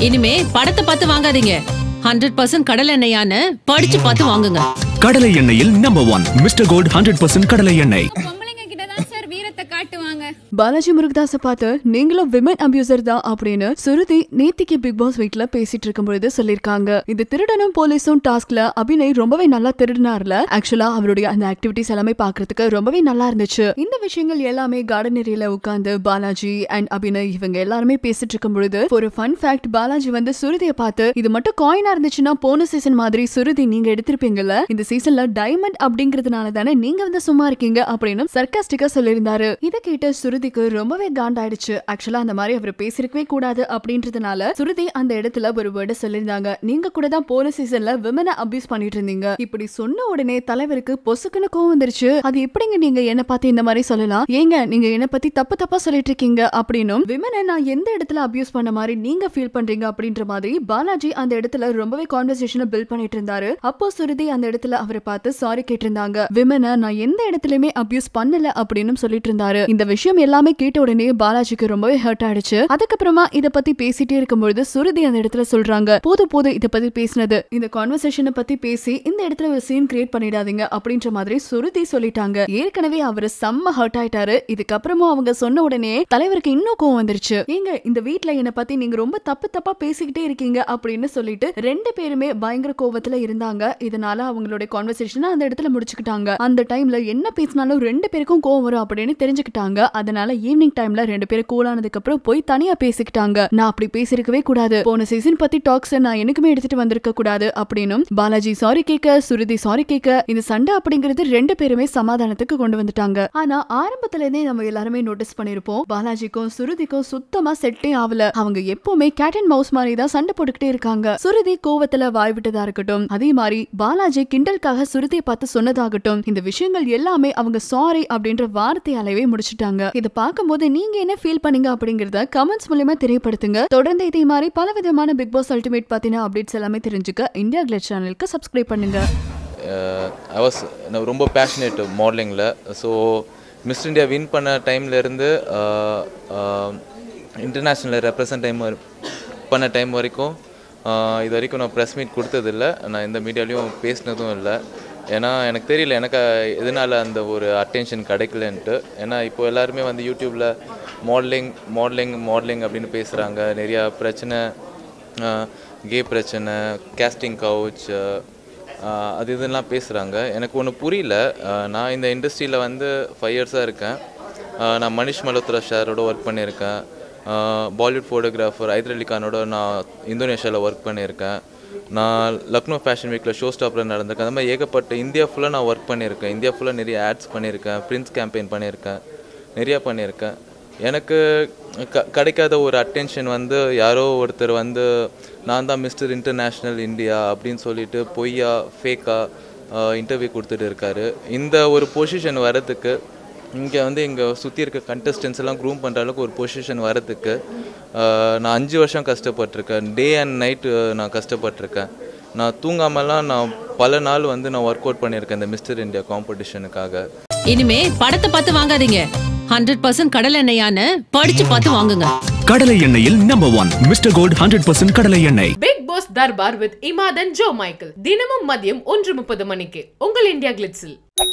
இனிமே படத்தை பார்த்து வாங்காதீங்க ஹண்ட்ரட் பர்சன்ட் கடல் எண்ணெயான்னு படிச்சு பார்த்து வாங்குங்க கடலை எண்ணெயில் number one Mister Gold hundred percent கடலை எண்ணெய் பொம்பளைங்க கிட்ட தான் சார் வீரத்தை காட்டுவாங்க பாலாஜி முருகதாஸ பார்த்து நீங்களும் விமன் அபியூசர் தான் அப்படின்னு சுருதி நேத்திக்கு பிக் பாஸ் வீட்ல பேசிட்டு இருக்கும் பொழுது சொல்லிருக்காங்க இந்த திருடனும் போலீஸும் டாஸ்க்ல அபிநய் ரொம்பவே நல்லா திருடினார்ல ஆக்சுவலா அவருடைய அந்த ஆக்டிவிட்டிஸ் எல்லாமே பாக்குறதுக்கு ரொம்பவே நல்லா இருந்துச்சு இந்த விஷயங்கள் எல்லாமே கார்டன் ஏரியால உட்கார்ந்து பாலாஜி அண்ட் அபிநய் இவங்க எல்லாருமே பேசிட்டு இருக்கும் பொழுது ஒரு ஃபன் ஃபேக்ட் பாலாஜி வந்து சுருதியை பார்த்து இது மட்டும் காயினா இருந்துச்சுன்னா போன சீசன் மாதிரி சுருதி நீங்க எடுத்திருப்பீங்கல்ல இந்த சீசன்ல டைமண்ட் அப்படிங்கறதுனால தானே நீங்க வந்து சும்மா இருக்கீங்க அப்படின்னு சர்க்காஸ்டிக்கா சொல்லியிருந்தாரு இதை கேட்ட சுருதிக்கு ரொம்பவே காண்டாயிடுச்சு ஆக்சுவலா அந்த மாதிரி அவர் பேசிருக்கவே கூடாது அப்படின்றதுனால சுருதி அந்த இடத்துல ஒரு வேர்டு சொல்லியிருந்தாங்க நீங்க கூட தான் போன சீசன்ல விமனை அபியூஸ் பண்ணிட்டு இருந்தீங்க இப்படி சொன்ன உடனே தலைவருக்கு பொசுக்குன்னு கோவம் வந்துருச்சு அது எப்படிங்க நீங்க என்ன பார்த்து இந்த மாதிரி சொல்லலாம் ஏங்க நீங்க என்ன பத்தி தப்பு தப்பா சொல்லிட்டு இருக்கீங்க அப்படின்னும் விமனை நான் எந்த இடத்துல அபியூஸ் பண்ண மாதிரி நீங்க ஃபீல் பண்றீங்க அப்படின்ற மாதிரி பாலாஜி அந்த இடத்துல ரொம்பவே கான்வர்சேஷனை பில்ட் பண்ணிட்டு இருந்தாரு அப்போ சுருதி அந்த இடத்துல அவரை பார்த்து சாரி கேட்டிருந்தாங்க விமனை நான் எந்த இடத்துலயுமே அபியூஸ் பண்ணல அப்படின்னு சொல்லிட்டு இருந்தாரு இந்த விஷயம் எல்லாமே கேட்ட உடனே பாலாஜிக்கு ரொம்பவே ஹர்ட் ஆயிடுச்சு அதுக்கப்புறமா இத பத்தி பேசிட்டே இருக்கும்பொழுது சுருதி அந்த இடத்துல சொல்றாங்க போதும் போதும் இத பத்தி பேசினது இந்த கான்வர்சேஷனை பத்தி பேசி இந்த இடத்துல ஒரு சீன் கிரியேட் பண்ணிடாதீங்க அப்படின்ற மாதிரி சுருதி சொல்லிட்டாங்க ஏற்கனவே அவரு செம்ம ஹர்ட் ஆயிட்டாரு இதுக்கப்புறமும் அவங்க சொன்ன உடனே தலைவருக்கு இன்னும் கோவம் வந்துருச்சு ஏங்க இந்த வீட்ல என்ன பத்தி நீங்க ரொம்ப தப்பு தப்பா பேசிக்கிட்டே இருக்கீங்க அப்படின்னு சொல்லிட்டு ரெண்டு பேருமே பயங்கர கோவத்துல இருந்தாங்க இதனால அவங்களுடைய கான்வர்சேஷன் அந்த இடத்துல முடிச்சுக்கிட்டாங்க அந்த டைம்ல என்ன பேசினாலும் ரெண்டு பேருக்கும் கோவம் வரும் அப்படின்னு தெரிஞ்சுக்கிட்டாங்க அதனால ஈவினிங் டைம்ல ரெண்டு பேரும் கூலானதுக்கு அப்புறம் போய் தனியா பேசிக்கிட்டாங்க நான் அப்படி பேசிருக்கவே கூடாது போன சீசன் பத்தி டாக்ஸ் நான் எனக்குமே எடுத்துட்டு வந்திருக்க கூடாது அப்படின்னும் பாலாஜி சாரி கேட்க சுருதி சாரி கேட்க இந்த சண்டை அப்படிங்கிறது ரெண்டு பேருமே சமாதானத்துக்கு கொண்டு வந்துட்டாங்க ஆனா ஆரம்பத்துல இருந்தே நம்ம எல்லாருமே நோட்டீஸ் பண்ணிருப்போம் பாலாஜிக்கும் சுருதிக்கும் சுத்தமா செட்டே ஆகல அவங்க எப்பவுமே கேட் அண்ட் மவுஸ் மாதிரி தான் சண்டை போட்டுக்கிட்டே இருக்காங்க சுருதி கோவத்துல வாய் விட்டதா இருக்கட்டும் அதே மாதிரி பாலாஜி கிண்டலுக்காக சுருதியை பார்த்து சொன்னதாகட்டும் இந்த விஷயங்கள் எல்லாமே அவங்க சாரி அப்படின்ற வார்த்தையாலவே முடிச்சிட்டாங்க இதை பார்க்கும்போது நீங்க என்ன ஃபீல் பண்ணீங்க அப்படிங்கறத கமெண்ட்ஸ் மூலமா தெரியப்படுத்துங்க தொடர்ந்து இதே மாதிரி பல விதமான பிக் பாஸ் அல்டிமேட் பத்தின அப்டேட்ஸ் எல்லாமே தெரிஞ்சுக்க இந்தியா கிளட் சேனலுக்கு சப்ஸ்கிரைப் பண்ணுங்க ஐ வாஸ் ரொம்ப பேஷனேட் மாடலிங்கில் ஸோ மிஸ் இந்தியா வின் பண்ண டைம்லேருந்து இன்டர்நேஷ்னலில் ரெப்ரசன்ட் டைம் பண்ண டைம் வரைக்கும் ஆஹ் இது வரைக்கும் நான் ப்ரெஸ் மீட் கொடுத்ததில்ல நான் எந்த மீடியாலையும் பேசினதும் இல்லை ஏன்னா எனக்கு தெரியல எனக்கு எதனால் அந்த ஒரு அட்டென்ஷன் கிடைக்கலன்ட்டு ஏன்னா இப்போ எல்லாருமே வந்து யூடியூப்பில் மாடலிங் மாடலிங் மாடலிங் அப்படின்னு பேசுகிறாங்க நிறையா பிரச்சனை கே பிரச்சனை கேஸ்டிங் கவுச் ஆஹ் அது இதெல்லாம் பேசுகிறாங்க எனக்கு ஒன்று புரியல ஆஹ் நான் இந்த இண்டஸ்ட்ரியில் வந்து ஃபைவ் இயர்ஸாக இருக்கேன் ஆஹ் நான் மனிஷ் மல்ஹோத்ரா சாரோட ஒர்க் பண்ணியிருக்கேன் பாலிவுட் ஃபோட்டோகிராஃபர் ஹைதர் அலி கானோட நான் இந்தோனேஷியாவில் ஒர்க் பண்ணியிருக்கேன் நான் லக்னோ ஃபேஷன் வீக்கில் ஷோ ஸ்டாப்பில் நடந்திருக்கேன் அந்த மாதிரி ஏகப்பட்ட இந்தியா ஃபுல்லாக நான் ஒர்க் பண்ணியிருக்கேன் இந்தியா ஃபுல்லாக நிறைய ஆட்ஸ் பண்ணியிருக்கேன் பிரின்ஸ் கேம்பெயின் பண்ணியிருக்கேன் நிறையா பண்ணியிருக்கேன் எனக்கு க கிடைக்காத ஒரு அட்டென்ஷன் வந்து யாரோ ஒருத்தர் வந்து நான் தான் மிஸ்டர் இன்டர்நேஷ்னல் இந்தியா அப்படின்னு சொல்லிட்டு பொய்யா ஃபேக்காக இன்டர்வியூ கொடுத்துட்டு இருக்காரு இந்த ஒரு பொசிஷன் வரதுக்கு இங்கே வந்து இங்கே சுற்றி இருக்க கண்டஸ்டன்ஸ் எல்லாம் க்ரூம் பண்ணுற அளவுக்கு ஒரு பொசிஷன் வரதுக்கு ஆஹ் நான் அஞ்சு வருஷம் கஷ்டப்பட்டிருக்கேன் டே அண்ட் நைட்டு நான் கஷ்டப்பட்டிருக்கேன் நான் தூங்காமலாம் நான் பல நாள் வந்து நான் ஒர்க் அவுட் பண்ணியிருக்கேன் இந்த மிஸ்டர் இந்தியா காம்படிஷனுக்காக இனிமே படத்தை பார்த்து வாங்காதீங்க ஹண்ட்ரட் பர்சன்ட் கடல் எண்ணெயான்னு படிச்சு பார்த்து வாங்குங்க கடலை எண்ணெயில் number one Mister Gold hundred percent கடலை எண்ணெய் பிக் பாஸ் தர்பார் வித் இமாதன் ஜோ மைக்கேல் தினமும் மதியம் ஒன்று முப்பது மணிக்கு உங்கள் இந்தியா கிளிட்ஸில்